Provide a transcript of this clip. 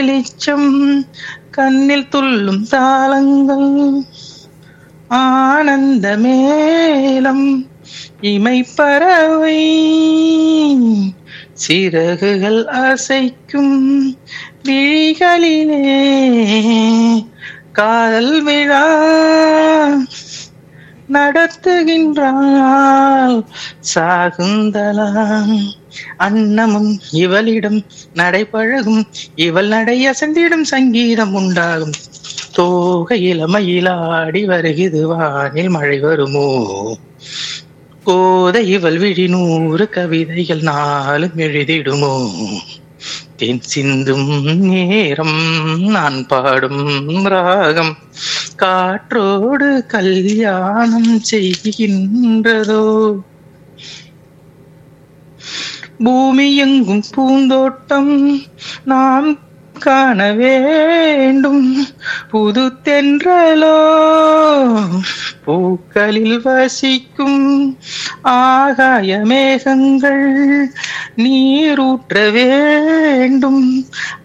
வெளிச்சம் கண்ணில் துள்ளும் தாளங்கள் ஆனந்த மேலம் இமைப்பறவை சிறகுகள் அசைக்கும் விழிகளிலே காதல் விழா நடத்துகின்றாள் சாகுந்தலா அன்னமும் இவளிடம் நடைபழகும் இவள் நடை அசந்திடும் சங்கீதம் உண்டாகும் தோகை இளமையிலாடி வருகிறது வானில் மழை வருமோ கோதை இவள் விழி நூறு கவிதைகள் நாளும் எழுதிடுமோ தென் சிந்தும் நேரம் நான் பாடும் ராகம் காற்றோடு கல்யாணம் செய்கின்றதோ பூமி எங்கும் பூந்தோட்டம் நாம் காண வேண்டும் புது தென்றலோ பூக்களில் வசிக்கும் ஆகாய மேகங்கள் நீரூற்ற வேண்டும்